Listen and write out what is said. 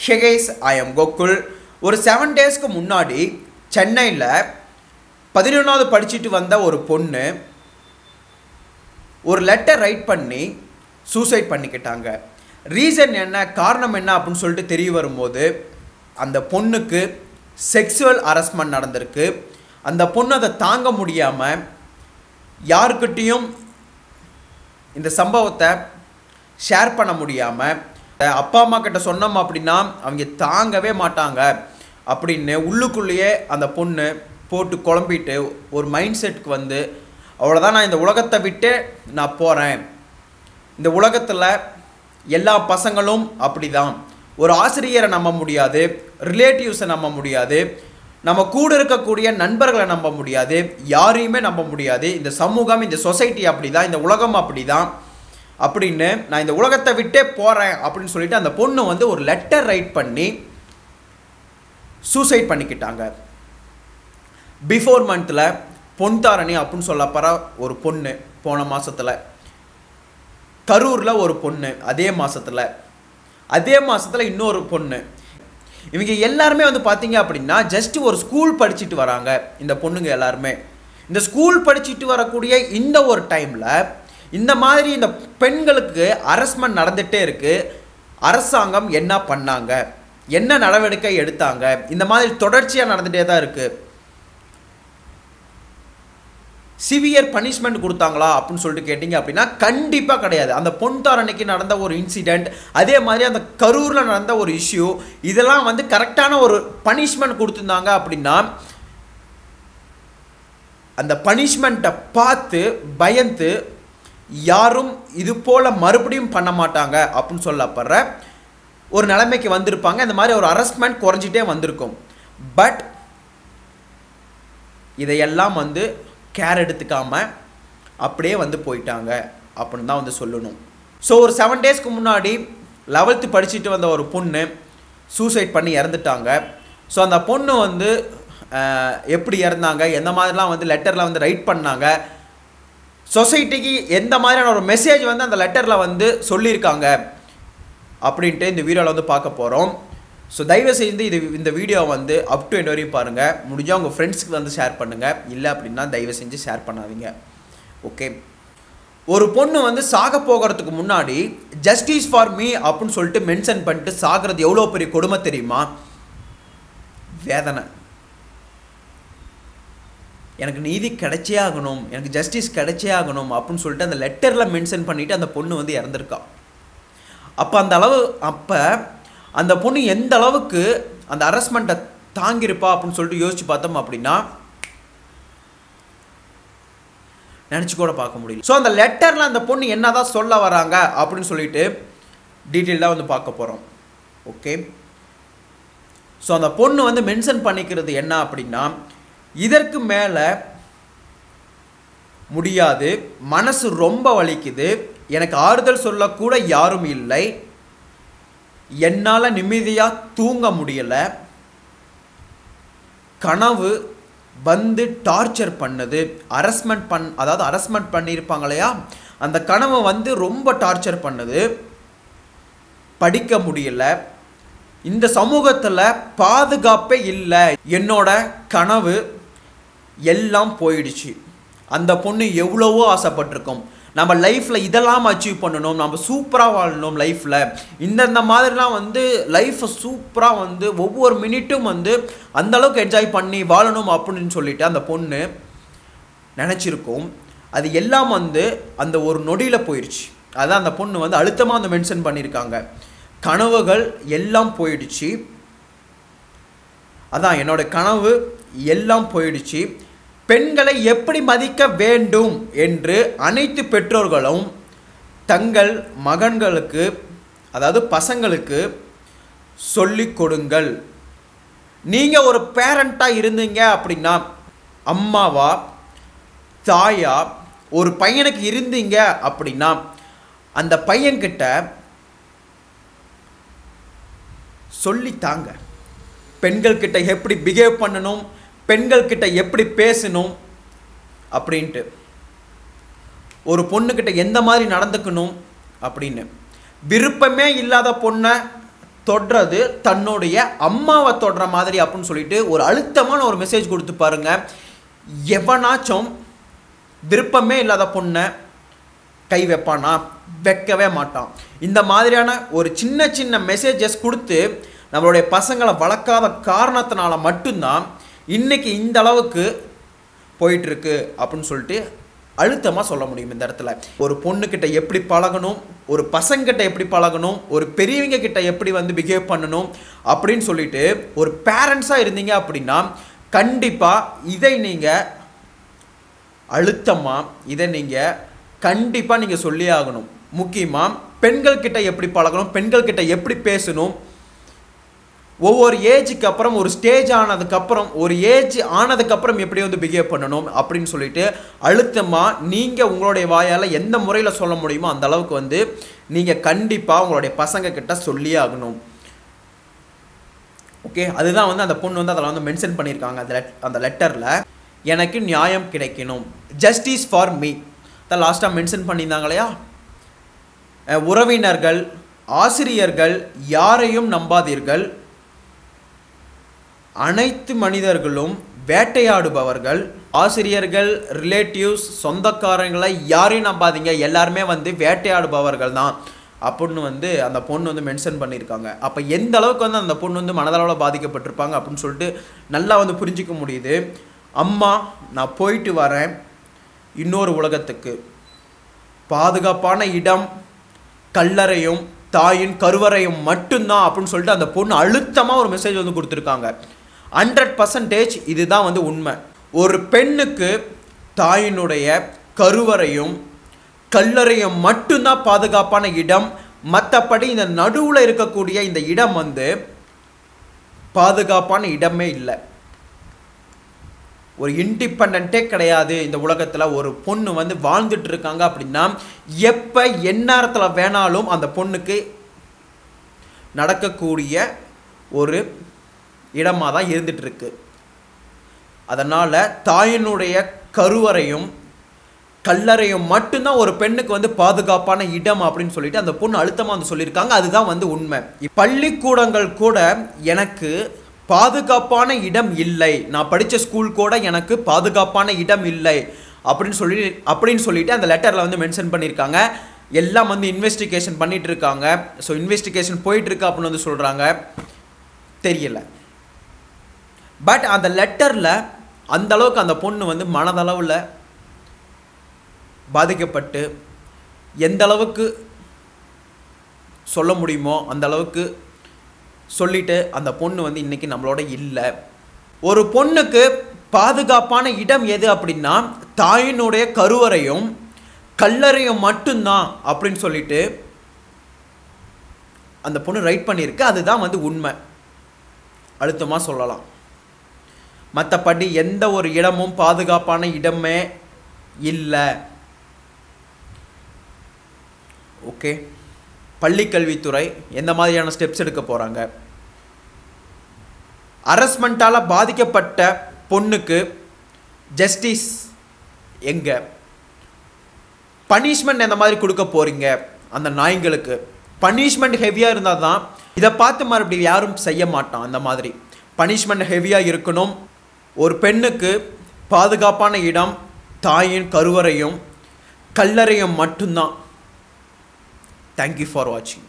ஹெகேஸ் I am Gokul ஒரு seven டேஸ்க்கு முன்னாடி சென்னையில் பதினொன்றாவது படிச்சுட்டு வந்த ஒரு பொண்ணு ஒரு லெட்டர் ரைட் பண்ணி சூசைட் பண்ணிக்கிட்டாங்க ரீசன் என்ன காரணம் என்ன அப்படின்னு சொல்லிட்டு தெரிய வரும்போது அந்த பொண்ணுக்கு செக்ஸுவல் ஹரஸ்மெண்ட் நடந்திருக்கு அந்த பொண்ணு அதை தாங்க முடியாமல் யாருக்கிட்டேயும் இந்த சம்பவத்தை ஷேர் பண்ண முடியாமல் அப்பா அம்மா கிட்ட சொன்னோம் அப்படின்னா அவங்க தாங்கவே மாட்டாங்க அப்படின்னு உள்ளுக்குள்ளேயே அந்த பொண்ணு போட்டு குழம்பிட்டு ஒரு மைண்ட் செட்டுக்கு வந்து அவ்வளோதான் நான் இந்த உலகத்தை விட்டு நான் போகிறேன் இந்த உலகத்தில் எல்லா பசங்களும் அப்படி தான் ஒரு ஆசிரியரை நம்ப முடியாது ரிலேட்டிவ்ஸை நம்ப முடியாது நம்ம கூட இருக்கக்கூடிய நண்பர்களை நம்ப முடியாது யாரையுமே நம்ப முடியாது இந்த சமூகம் இந்த சொசைட்டி அப்படி தான் இந்த உலகம் அப்படி தான் அப்படின்னு நான் இந்த உலகத்தை விட்டே போகிறேன் அப்படின்னு சொல்லிட்டு அந்த பொண்ணு வந்து ஒரு லெட்டர் ரைட் பண்ணி சூசைட் பண்ணிக்கிட்டாங்க பிஃபோர் மந்தில் பொன்தாரணி அப்படின்னு சொல்லப்போகிற ஒரு பொண்ணு போன மாதத்தில் கரூரில் ஒரு பொண்ணு அதே மாதத்தில் அதே மாதத்தில் இன்னொரு பொண்ணு இவங்க எல்லாருமே வந்து பார்த்தீங்க அப்படின்னா ஜஸ்ட் ஒரு ஸ்கூல் படிச்சுட்டு வராங்க இந்த பொண்ணுங்க எல்லாருமே இந்த ஸ்கூல் படிச்சுட்டு வரக்கூடிய இந்த ஒரு டைமில் இந்த மாதிரி இந்த பெண்களுக்கு அரஸ்மெண்ட் நடந்துகிட்டே இருக்குது அரசாங்கம் என்ன பண்ணாங்க என்ன நடவடிக்கை எடுத்தாங்க இந்த மாதிரி தொடர்ச்சியாக நடந்துகிட்டே தான் இருக்குது சிவியர் பனிஷ்மெண்ட் கொடுத்தாங்களா அப்படின்னு சொல்லிட்டு கேட்டிங்க அப்படின்னா கண்டிப்பாக கிடையாது அந்த பொன்தாரணைக்கு நடந்த ஒரு இன்சிடெண்ட் அதே மாதிரி அந்த கரூரில் நடந்த ஒரு இஷ்யூ இதெல்லாம் வந்து கரெக்டான ஒரு பனிஷ்மெண்ட் கொடுத்துருந்தாங்க அப்படின்னா அந்த பனிஷ்மெண்ட்டை பார்த்து பயந்து யாரும் இது போல் மறுபடியும் பண்ண மாட்டாங்க அப்படின்னு சொல்லப்படுற ஒரு நிலைமைக்கு வந்திருப்பாங்க இந்த மாதிரி ஒரு அரஸ்ட்மெண்ட் குறைஞ்சிட்டே வந்திருக்கும் பட் இதையெல்லாம் வந்து கேர் எடுத்துக்காம அப்படியே வந்து போயிட்டாங்க அப்படின்னு தான் வந்து சொல்லணும் ஸோ ஒரு செவன் டேஸ்க்கு முன்னாடி லெவல்த்து படிச்சுட்டு வந்த ஒரு பொண்ணு சூசைட் பண்ணி இறந்துட்டாங்க ஸோ அந்த பொண்ணு வந்து அஹ், எப்படி இறந்தாங்க எந்த மாதிரிலாம் வந்து லெட்டரில் வந்து ரைட் பண்ணாங்க சொசைட்டிக்கு எந்த மாதிரியான ஒரு மெசேஜ் வந்து அந்த லெட்டரில் வந்து சொல்லியிருக்காங்க அப்படின்ட்டு இந்த வீடியோவில் வந்து பார்க்க போகிறோம் ஸோ தயவு செய்து இது இந்த வீடியோ வந்து அப் டு எண்ட் வரையும் பாருங்கள் முடிஞ்சால் உங்கள் ஃப்ரெண்ட்ஸ்க்கு வந்து ஷேர் பண்ணுங்கள் இல்லை அப்படின்னா தயவு செஞ்சு ஷேர் பண்ணாதீங்க ஓகே ஒரு பொண்ணு வந்து சாக போகிறதுக்கு முன்னாடி ஜஸ்டிஸ் ஃபார் மீ அப்படின்னு சொல்லிட்டு மென்ஷன் பண்ணிட்டு சாகிறது எவ்வளோ பெரிய கொடுமை தெரியுமா வேதனை எனக்கு நீதி கிடைச்சே ஆகணும் எனக்கு ஜஸ்டிஸ் கிடைச்சே ஆகணும் அப்படின்னு சொல்லிட்டு அந்த லெட்டரில் மென்ஷன் பண்ணிவிட்டு அந்த பொண்ணு வந்து இறந்துருக்கா அப்போ அந்த அளவு அப்போ அந்த பொண்ணு எந்த அளவுக்கு அந்த அரஸ்மெண்ட்டை தாங்கியிருப்பா அப்படின்னு சொல்லிட்டு யோசிச்சு பார்த்தோம் அப்படின்னா நினச்சி கூட பார்க்க முடியல ஸோ அந்த லெட்டரில் அந்த பொண்ணு என்னதான் சொல்ல வராங்க அப்படின்னு சொல்லிட்டு டீட்டெயிலாக வந்து பார்க்க போகிறோம் ஓகே ஸோ அந்த பொண்ணு வந்து மென்ஷன் பண்ணிக்கிறது என்ன அப்படின்னா இதற்கு மேலே முடியாது மனசு ரொம்ப வலிக்குது எனக்கு ஆறுதல் சொல்லக்கூட யாரும் இல்லை என்னால் நிம்மதியாக தூங்க முடியலை கனவு வந்து டார்ச்சர் பண்ணுது அரஸ்மெண்ட் பண் அதாவது அரஸ்மெண்ட் பண்ணியிருப்பாங்க இல்லையா அந்த கனவு வந்து ரொம்ப டார்ச்சர் பண்ணுது படிக்க முடியல இந்த சமூகத்தில் பாதுகாப்பே இல்லை என்னோட கனவு எல்லாம் போயிடுச்சு அந்த பொண்ணு எவ்வளவோ ஆசைப்பட்டிருக்கோம் நம்ம லைஃப்பில் இதெல்லாம் அச்சீவ் பண்ணணும் நம்ம சூப்பராக வாழணும் லைஃப்பில் இந்தந்த மாதிரிலாம் வந்து லைஃப்பை சூப்பராக வந்து ஒவ்வொரு மினிட்டும் வந்து அந்த அளவுக்கு என்ஜாய் பண்ணி வாழணும் அப்படின்னு சொல்லிட்டு அந்த பொண்ணு நினச்சிருக்கோம் அது எல்லாம் வந்து அந்த ஒரு நொடியில் போயிடுச்சு அதான் அந்த பொண்ணு வந்து அழுத்தமாக வந்து மென்ஷன் பண்ணியிருக்காங்க கனவுகள் எல்லாம் போயிடுச்சு அதான் என்னோட கனவு எல்லாம் போயிடுச்சு பெண்களை எப்படி மதிக்க வேண்டும் என்று அனைத்து பெற்றோர்களும் தங்கள் மகன்களுக்கு அதாவது பசங்களுக்கு சொல்லிக் கொடுங்கள் நீங்கள் ஒரு பேரண்ட்டாக இருந்தீங்க அப்படின்னா அம்மாவா தாயா ஒரு பையனுக்கு இருந்தீங்க அப்படின்னா அந்த பையன்கிட்ட சொல்லித்தாங்க பெண்கள்கிட்ட எப்படி பிஹேவ் பண்ணணும் பெண்கள்கிட்ட எப்படி பேசணும் அப்படின்ட்டு ஒரு பொண்ணுக்கிட்ட எந்த மாதிரி நடந்துக்கணும் அப்படின்னு விருப்பமே இல்லாத பொண்ணை தொடுறது தன்னுடைய அம்மாவை தொடுற மாதிரி அப்படின்னு சொல்லிட்டு ஒரு அழுத்தமான ஒரு மெசேஜ் கொடுத்து பாருங்க எவனாச்சும் விருப்பமே இல்லாத பொண்ணை கை வைப்பானா வைக்கவே மாட்டான் இந்த மாதிரியான ஒரு சின்ன சின்ன மெசேஜஸ் கொடுத்து நம்மளுடைய பசங்களை வளர்க்காத காரணத்தினால மட்டும்தான் இன்னைக்கு இந்த அளவுக்கு போயிட்டுருக்கு அப்படின்னு சொல்லிட்டு அழுத்தமாக சொல்ல முடியும் இந்த இடத்துல ஒரு பொண்ணுக்கிட்ட எப்படி பழகணும் ஒரு பசங்கிட்ட எப்படி பழகணும் ஒரு பெரியவங்க கிட்ட எப்படி வந்து பிஹேவ் பண்ணணும் அப்படின்னு சொல்லிட்டு ஒரு பேரண்ட்ஸாக இருந்தீங்க அப்படின்னா கண்டிப்பாக இதை நீங்கள் அழுத்தமாக இதை நீங்கள் கண்டிப்பாக நீங்கள் சொல்லியே ஆகணும் முக்கியமாக பெண்கள் கிட்ட எப்படி பழகணும் பெண்கள் கிட்ட எப்படி பேசணும் ஒவ்வொரு ஏஜுக்கு அப்புறம் ஒரு ஸ்டேஜ் ஆனதுக்கப்புறம் ஒரு ஏஜ் ஆனதுக்கப்புறம் எப்படி வந்து பிஹேவ் பண்ணணும் அப்படின்னு சொல்லிட்டு அழுத்தமாக நீங்கள் உங்களுடைய வாயால் எந்த முறையில் சொல்ல முடியுமோ அந்த அளவுக்கு வந்து நீங்கள் கண்டிப்பாக உங்களுடைய பசங்க கிட்ட சொல்லியே ஆகணும் ஓகே அதுதான் வந்து அந்த பொண்ணு வந்து அதில் வந்து மென்ஷன் பண்ணியிருக்காங்க அந்த லெட் அந்த லெட்டரில் எனக்கு நியாயம் கிடைக்கணும் ஜஸ்டிஸ் ஃபார் மீ தான் லாஸ்ட்டாக மென்ஷன் பண்ணியிருந்தாங்க இல்லையா அஹ் உறவினர்கள் ஆசிரியர்கள் யாரையும் நம்பாதீர்கள் அனைத்து மனிதர்களும் வேட்டையாடுபவர்கள் ஆசிரியர்கள் ரிலேட்டிவ்ஸ் சொந்தக்காரங்களை யாரையும் நம்பாதீங்க எல்லாருமே வந்து வேட்டையாடுபவர்கள் தான் அப்படின்னு வந்து அந்த பொண்ணு வந்து மென்ஷன் பண்ணியிருக்காங்க அப்போ எந்த அளவுக்கு வந்து அந்த பொண்ணு வந்து மனதளவில் பாதிக்கப்பட்டிருப்பாங்க அப்படின்னு சொல்லிட்டு நல்லா வந்து புரிஞ்சிக்க முடியுது அம்மா நான் போயிட்டு வரேன் இன்னொரு உலகத்துக்கு பாதுகாப்பான இடம் கல்லறையும் தாயின் கருவறையும் மட்டும்தான் அப்படின்னு சொல்லிட்டு அந்த பொண்ணு அழுத்தமாக ஒரு மெசேஜ் வந்து கொடுத்துருக்காங்க ஹண்ட்ரட் பர்சன்டேஜ் இதுதான் வந்து உண்மை ஒரு பெண்ணுக்கு தாயினுடைய கருவறையும் கல்லறையும் மட்டும்தான் பாதுகாப்பான இடம் மற்றபடி இந்த நடுவில் இருக்கக்கூடிய இந்த இடம் வந்து பாதுகாப்பான இடமே இல்லை ஒரு இண்டிபெண்ட்டே கிடையாது இந்த உலகத்தில் ஒரு பொண்ணு வந்து வாழ்ந்துட்டு இருக்காங்க அப்படின்னா எப்போ எந்நேரத்தில் வேணாலும் அந்த பொண்ணுக்கு நடக்கக்கூடிய ஒரு இடமாக தான் இருந்துட்டு இருக்கு அதனால் தாயினுடைய கருவறையும் கல்லறையும் மட்டும்தான் ஒரு பெண்ணுக்கு வந்து பாதுகாப்பான இடம் அப்படின்னு சொல்லிட்டு அந்த பொண்ணு அழுத்தமாக வந்து சொல்லியிருக்காங்க அதுதான் வந்து உண்மை பள்ளிக்கூடங்கள் கூட எனக்கு பாதுகாப்பான இடம் இல்லை நான் படித்த ஸ்கூல் கூட எனக்கு பாதுகாப்பான இடம் இல்லை அப்படின்னு சொல்லி அப்படின்னு சொல்லிட்டு அந்த லெட்டரில் வந்து மென்ஷன் பண்ணியிருக்காங்க எல்லாம் வந்து இன்வெஸ்டிகேஷன் பண்ணிட்டு இருக்காங்க ஸோ இன்வெஸ்டிகேஷன் போயிட்டு இருக்கு அப்படின்னு வந்து சொல்கிறாங்க தெரியல பட் அந்த லெட்டரில் அந்த அளவுக்கு அந்த பொண்ணு வந்து மனதளவில் பாதிக்கப்பட்டு எந்த அளவுக்கு சொல்ல முடியுமோ அந்த அளவுக்கு சொல்லிட்டு அந்த பொண்ணு வந்து இன்னைக்கு நம்மளோட இல்லை ஒரு பொண்ணுக்கு பாதுகாப்பான இடம் எது அப்படின்னா தாயினுடைய கருவறையும் கல்லறையும் மட்டும்தான் அப்படின்னு சொல்லிட்டு அந்த பொண்ணு ரைட் பண்ணியிருக்கு அதுதான் வந்து உண்மை அழுத்தமாக சொல்லலாம் மற்றபடி எந்த ஒரு இடமும் பாதுகாப்பான இடமே இல்லை ஓகே பள்ளிக்கல்வித்துறை எந்த மாதிரியான ஸ்டெப்ஸ் எடுக்க போகிறாங்க அரஸ்மெண்ட்டால் பாதிக்கப்பட்ட பொண்ணுக்கு ஜஸ்டிஸ் எங்கே பனிஷ்மெண்ட் எந்த மாதிரி கொடுக்க போகிறீங்க அந்த நாய்ங்களுக்கு பனிஷ்மெண்ட் ஹெவியாக இருந்தால் தான் இதை பார்த்து மறுபடியும் யாரும் செய்ய மாட்டான் அந்த மாதிரி பனிஷ்மெண்ட் ஹெவியாக இருக்கணும் ஒரு பெண்ணுக்கு பாதுகாப்பான இடம் தாயின் கருவறையும் கல்லறையும் மட்டும்தான் தேங்க்யூ ஃபார் வாட்சிங்